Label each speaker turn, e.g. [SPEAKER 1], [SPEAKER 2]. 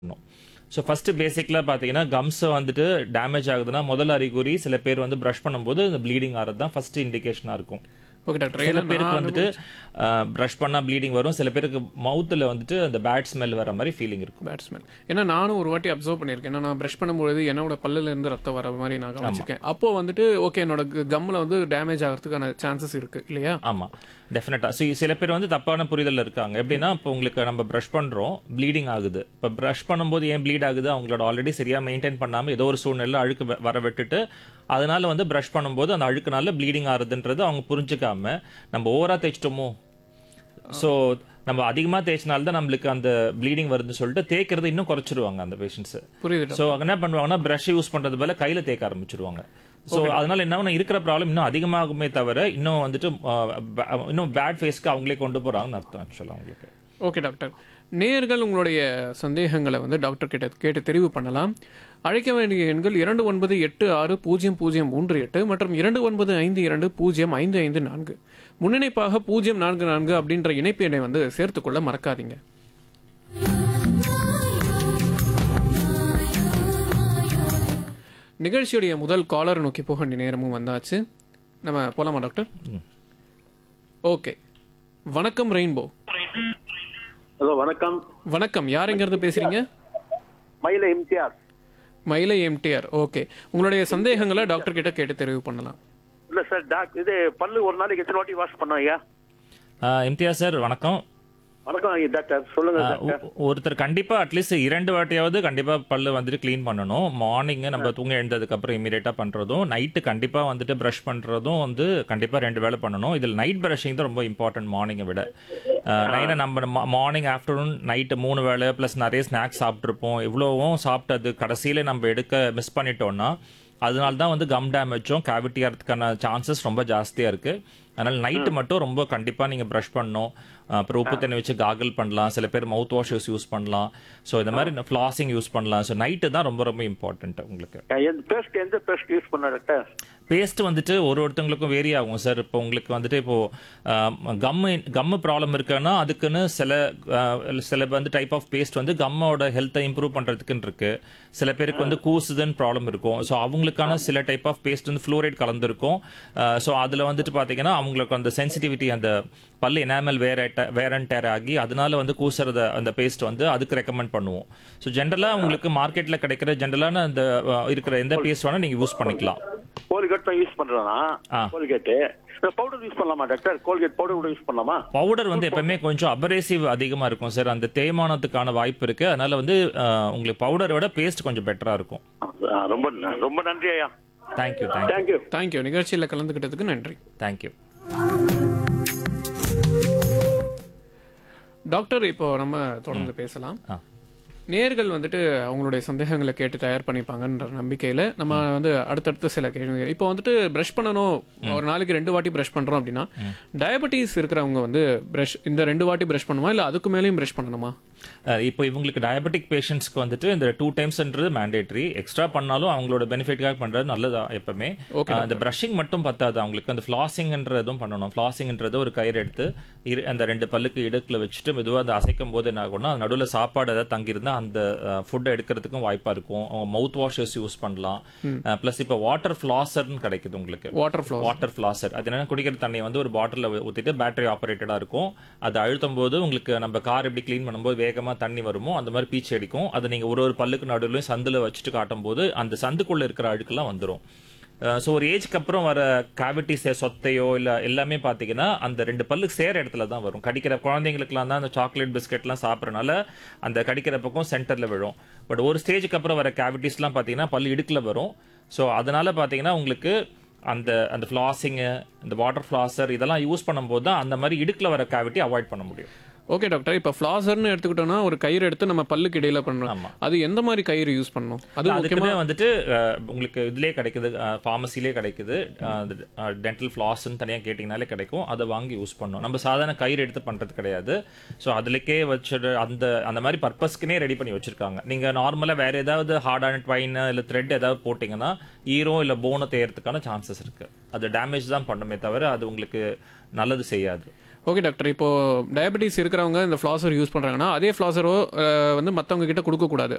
[SPEAKER 1] So first பேசிக்ல பார்த்தீங்கன்னா comes வந்துட்டு damage ஆகுதுன்னா முதல் அறிகுறி சில பேர் வந்து ப்ரஷ் பண்ணும்போது இந்த ப்ளீடிங் ஆகிறது தான் ஃபர்ஸ்ட் இண்டிகேஷனாக இருக்கும்
[SPEAKER 2] ஓகே டாக்டர்
[SPEAKER 1] சில
[SPEAKER 2] ஏன்னா
[SPEAKER 1] பேருக்கு
[SPEAKER 2] நான்
[SPEAKER 1] வந்துட்டு ப்ரஷ் பண்ணா ப்ளீடிங் வரும் சில பேருக்கு மவுத்தில் வந்துட்டு அந்த பேட் ஸ்மெல் வர மாதிரி ஃபீலிங் இருக்கும்
[SPEAKER 2] பேட்ஸ்மேன் ஏன்னா நானும் ஒரு வாட்டி அப்சர்வ் பண்ணியிருக்கேன் ஏன்னா நான் ப்ரஷ் பண்ணும்போது என்னோட பல்லுல இருந்து ரத்தம் வர மாதிரி நான் கவனிச்சிருக்கேன் அப்போ வந்துட்டு ஓகே என்னோட கம்மில் வந்து டேமேஜ் ஆகிறதுக்கான சான்சஸ் இருக்கு இல்லையா
[SPEAKER 1] ஆமா டெஃபினட்டா ஸோ சில பேர் வந்து தப்பான புரிதல் இருக்காங்க எப்படின்னா இப்போ உங்களுக்கு நம்ம ப்ரஷ் பண்றோம் ப்ளீடிங் ஆகுது இப்போ ப்ரஷ் பண்ணும்போது ஏன் ப்ளீட் ஆகுது அவங்களோட ஆல்ரெடி சரியா மெயின்டைன் பண்ணாம ஏதோ ஒரு சூழ்நிலை அழுக்கு வ- வர விட்டுட்டு அதனால வந்து ப்ரஷ் பண்ணும்போது அந்த அழுக்குனால ப்ளீடிங் ஆகுதுன்றது அவங்க புரிஞ்சுக்காம நம்ம ஓவரா தேய்ச்சிட்டோமோ ஸோ நம்ம அதிகமா தேய்ச்சினால தான் நம்மளுக்கு அந்த ப்ளீடிங் வருதுன்னு சொல்லிட்டு தேய்க்கிறது இன்னும் குறைச்சிருவாங்க அந்த பேஷண்ட்ஸ்
[SPEAKER 2] புரியுது டாக்டர்
[SPEAKER 1] ஸோ என்ன பண்ணுவாங்கன்னா ப்ரஷ் யூஸ் பண்றது பதிலா கையில தேய்க்க ஆரம்பிச்சிருவாங்க ஸோ அதனால என்ன ஆகும்னா இருக்கிற ப்ராப்ளம் இன்னும் அதிகமாகுமே தவிர இன்னும் வந்துட்டு ஆஹ், ப- இன்னும் பேட் ஃபேஸ்க்கு அவங்களே கொண்டு போறாங்கன்னு அர்த்தம் ஆக்சுவலாக அவங்களுக்கு
[SPEAKER 2] ஓகே டாக்டர் நேயர்கள் உங்களுடைய சந்தேகங்களை வந்து டாக்டர் கிட்ட கேட்டு தெரிவு பண்ணலாம் அழைக்க வேண்டிய எண்கள் இரண்டு ஒன்பது எட்டு ஆறு பூஜ்ஜியம் பூஜ்ஜியம் மூன்று எட்டு மற்றும் இரண்டு ஒன்பது ஐந்து இரண்டு பூஜ்ஜியம் ஐந்து ஐந்து நான்கு முன்னிணைப்பாக பூஜ்ஜியம் நான்கு நான்கு அப்படின்ற இணைப்பு எண்ணை வந்து சேர்த்துக்கொள்ள மறக்காதீங்க நிகழ்ச்சியுடைய முதல் காலர் நோக்கி போக வேண்டிய நேரமும் வந்தாச்சு நம்ம போலாமா டாக்டர் ஓகே வணக்கம் ரெயின்போ
[SPEAKER 3] ஹலோ வணக்கம்
[SPEAKER 2] வணக்கம் யார் எங்கிருந்து பேசுறீங்க
[SPEAKER 3] மயில இம்தியாஸ்
[SPEAKER 2] மயிலை எம்டிஆர் ஓகே உங்களுடைய சந்தேகங்களை டாக்டர் கிட்ட கேட்டு தெரிவு பண்ணலாம்
[SPEAKER 3] இல்ல சார் டாக் இது பல்லு ஒரு நாளைக்கு எத்தனை வாட்டி வாஷ் பண்ணோம் ஐயா
[SPEAKER 1] ஆஹ், இம்தியாஸ் சார் வணக்கம்
[SPEAKER 3] வணக்கம் ஐயா டாக்டர் சொல்லுங்க
[SPEAKER 1] ஆஹ்,
[SPEAKER 3] டாக்டர்
[SPEAKER 1] ஒ- ஒருத்தர் கண்டிப்பா அட்லீஸ்ட் இரண்டு வாட்டியாவது கண்டிப்பா பல்லு வந்துட்டு க்ளீன் பண்ணணும் மார்னிங் நம்ம தூங்க எழுந்ததுக்கு அப்புறம் இமீடியட்டா பண்றதும் நைட்டு கண்டிப்பா வந்துட்டு ப்ரஷ் பண்றதும் வந்து கண்டிப்பா ரெண்டு வேளை பண்ணணும் இதில் நைட் ப்ரஷிங் தான் ரொம்ப இம்பார்ட்டன்ட் மார்னிங்கை விட நைனா நம்ம மார்னிங் ஆஃப்டர்நூன் நைட்டு மூணு வேளை ப்ளஸ் நிறைய ஸ்நாக்ஸ் சாப்பிட்ருப்போம் இவ்வளோவும் சாப்பிட்டது கடைசியில நம்ம எடுக்க மிஸ் பண்ணிட்டோம்னா அதனால தான் வந்து கம் டேமேஜும் கேவிட்டி ஆகிறதுக்கான சான்சஸ் ரொம்ப ஜாஸ்தியாக இருக்குது அதனால் நைட்டு மட்டும் ரொம்ப கண்டிப்பாக நீங்கள் ப்ரஷ் பண்ணணும் அப்புறம் உப்பு தண்ணி வச்சு காகல் பண்ணலாம் சில பேர் மவுத் வாஷஸ் யூஸ் பண்ணலாம் ஸோ இந்த மாதிரி ஃப்ளாசிங் யூஸ் பண்ணலாம் ஸோ நைட்டு தான் ரொம்ப ரொம்ப இம்பார்ட்டன்ட் உங்களுக்கு
[SPEAKER 3] எந்த பேஸ்ட் எந்த பேஸ்ட் யூஸ் பண்ண டாக்டர்
[SPEAKER 1] பேஸ்ட் வந்துட்டு ஒரு ஒருத்தவங்களுக்கும் வேரி ஆகும் சார் இப்போ உங்களுக்கு வந்துட்டு இப்போ கம்மு கம்மு ப்ராப்ளம் இருக்குன்னா அதுக்குன்னு சில ஆஹ், சில வந்து டைப் ஆஃப் பேஸ்ட் வந்து கம்மோட ஹெல்த்தை இம்ப்ரூவ் பண்றதுக்குன்னு இருக்கு சில பேருக்கு வந்து கூசுதுன்னு ப்ராப்ளம் இருக்கும் ஸோ அவங்களுக்கான சில டைப் ஆஃப் பேஸ்ட் வந்து ஃப்ளூரைட் கலந்துருக்கும் ஸோ அதில் வந்துட்டு பார்த்தீங்கன்னா அவங்களுக்கு அந்த சென்சிட்டிவிட்டி அந்த பல்லு எனாமல் வேற வேர் அண்ட் டேர் ஆகி அதனால வந்து கூசுறத அந்த பேஸ்ட் வந்து அதுக்கு ரெக்கமெண்ட் பண்ணுவோம் ஸோ ஜென்ரலாக உங்களுக்கு மார்க்கெட்டில் கிடைக்கிற ஜென்ரலான அந்த ஆஹ், இருக்கிற எந்த பேஸ்ட் வேணால் நீங்கள் யூஸ் பண்ணிக்கலாம்
[SPEAKER 3] கோல்கேட் தான் யூஸ் பண்றேனா
[SPEAKER 1] ஆ.
[SPEAKER 3] கோல்கேட் பவுடர் யூஸ் பண்ணலாமா டாக்டர் கோல்கேட் பவுடர் கூட யூஸ் பண்ணலாமா
[SPEAKER 1] பவுடர் வந்து எப்பவுமே கொஞ்சம் அபரேசிவ் அதிகமா இருக்கும் சார் அந்த தேய்மானத்துக்கான வாய்ப்பு இருக்கு அதனால வந்து அஹ், உங்களுக்கு பவுடரை விட பேஸ்ட் கொஞ்சம் பெட்டரா இருக்கும்
[SPEAKER 3] ஆ, ரொம்ப ரொம்ப நன்றி ஐயா
[SPEAKER 1] தேங்க்யூ தேங்க்யூ
[SPEAKER 3] தேங்க்யூ
[SPEAKER 2] தேங்க்யூ நிகழ்ச்சியில் கலந்துக்கிட்டதுக்கு நன்றி
[SPEAKER 1] தேங்க்யூ
[SPEAKER 2] டாக்டர் இப்போ நம்ம தொடர்ந்து பேசலாம்
[SPEAKER 1] ஆ.
[SPEAKER 2] நேர்கள் வந்துட்டு அவங்களுடைய சந்தேகங்களை கேட்டு தயார் பண்ணிப்பாங்கன்ற நம்பிக்கையில நம்ம வந்து அடுத்தடுத்து சில கேள்விகள் இப்போ வந்துட்டு பிரஷ் பண்ணணும் ஒரு நாளைக்கு ரெண்டு வாட்டி பிரஷ் பண்றோம் அப்படின்னா டயபெட்டிஸ் இருக்கிறவங்க வந்து பிரஷ் இந்த ரெண்டு வாட்டி பிரஷ் பண்ணுமா இல்ல அதுக்கு மேலேயும் பிரஷ் பண்ணணுமா
[SPEAKER 1] அஹ், இப்போ இவங்களுக்கு டயபெட்டிக் பேஷண்ட்ஸ்க்கு வந்துட்டு இந்த டூ டைம்ஸ்ன்றது மேண்டேட்ரி எக்ஸ்ட்ரா பண்ணாலும் அவங்களோட பெனிஃபிட்காக பண்றது நல்லதா எப்பவுமே
[SPEAKER 2] Okay,
[SPEAKER 1] அஹ், அந்த பிரஷிங் மட்டும் பத்தாது அவங்களுக்கு அந்த ஃபிளாசிங்ன்றதும் பண்ணணும் ஃபிளாசிங்ன்றது ஒரு கயிறு எடுத்து இரு- அந்த ரெண்டு பல்லுக்கு இடுக்குல வச்சுட்டு மெதுவாக அதை அசைக்கும் போது என்ன ஆகும்னா அது நடுவில் சாப்பாடு ஏதாவது தங்கியிருந்தா அந்த ஃபுட்டை எடுக்கிறதுக்கும் வாய்ப்பா இருக்கும் அவங்க மவுத் வாஷஸ் யூஸ் பண்ணலாம் ப்ளஸ் இப்போ வாட்டர் ஃபிளாசர்னு கிடைக்குது உங்களுக்கு
[SPEAKER 2] வாட்டர் ஃப்ளோ
[SPEAKER 1] வாட்டர் ஃபிளாசர் அது என்ன குடிக்கிற தண்ணியை வந்து ஒரு பாட்டிலில் ஊற்றிட்டு பேட்டரி ஆப்ரேட்டடாக இருக்கும் அது அழுத்தும் போது உங்களுக்கு நம்ம கார் எப்படி க்ளீன் பண்ணும்போது வேகமாக தண்ணி வருமோ அந்த மாதிரி பீச்சு அடிக்கும் அது நீங்கள் ஒரு ஒரு பல்லுக்கு நடுவுலையும் சந்தில் வச்சுட்டு காட்டும் போது அந்த சந்துக்குள்ளே இருக்கிற அழுக்கெல்லாம் வந்துடும் ஸோ ஒரு ஏஜ்க்கு அப்புறம் வர கேவிட்டிஸ் சொத்தையோ இல்லை எல்லாமே பார்த்தீங்கன்னா அந்த ரெண்டு பல்லுக்கு சேர இடத்துல தான் வரும் கடிக்கிற குழந்தைங்களுக்குலாம் தான் அந்த சாக்லேட் பிஸ்கெட்லாம் சாப்பிட்றனால அந்த கடிக்கிற பக்கம் சென்டரில் விழும் பட் ஒரு ஸ்டேஜுக்கு அப்புறம் வர கேவிட்டிஸ்லாம் பார்த்தீங்கன்னா பல்லு இடுக்கில் வரும் ஸோ அதனால பார்த்தீங்கன்னா உங்களுக்கு அந்த அந்த ஃப்ளாசிங்கு இந்த வாட்டர் ஃப்ளாசர் இதெல்லாம் யூஸ் பண்ணும்போது தான் அந்த மாதிரி இடுக்கில் வர கேவிட்டி அவாய்ட் பண்ண முடியும்
[SPEAKER 2] ஓகே டாக்டர் இப்போ ஃப்ளாசர்னு எடுத்துக்கிட்டோம்னா ஒரு கயிறு எடுத்து நம்ம பல்லுக்கு இடையில பண்றோம்
[SPEAKER 1] ஆமா.
[SPEAKER 2] அது எந்த மாதிரி கயிறு யூஸ் பண்ணணும் அது முக்கியமா
[SPEAKER 1] அதுக்குமே வந்துட்டு அஹ், உங்களுக்கு இதுலேயே கிடைக்குது ஃபார்மசிலே கிடைக்குது டென்டல் ஃப்ளாஸ்ன்னு தனியாக கேட்டிங்கனாலே கிடைக்கும் அதை வாங்கி யூஸ் பண்ணணும் நம்ம சாதாரண கயிறு எடுத்து பண்ணுறது கிடையாது ஸோ அதுலக்கே வச்சு அந்த அந்த மாதிரி பர்பஸ்க்குனே ரெடி பண்ணி வச்சிருக்காங்க நீங்கள் நார்மலாக வேற ஏதாவது ஹார்டான ட்வைன் இல்லை த்ரெட் ஏதாவது போட்டிங்கன்னா ஈரோ இல்லை போனை தேயறதுக்கான சான்சஸ் இருக்கு அது டேமேஜ் தான் பண்ணுமே தவிர அது உங்களுக்கு நல்லது செய்யாது
[SPEAKER 2] ஓகே டாக்டர் இப்போ டயபெட்டிஸ் இருக்கிறவங்க இந்த ஃப்ளாசர் யூஸ் பண்றாங்கன்னா அதே ஃப்ளாசரோ வந்து மத்தவங்க கிட்ட கொடுக்க கூடாது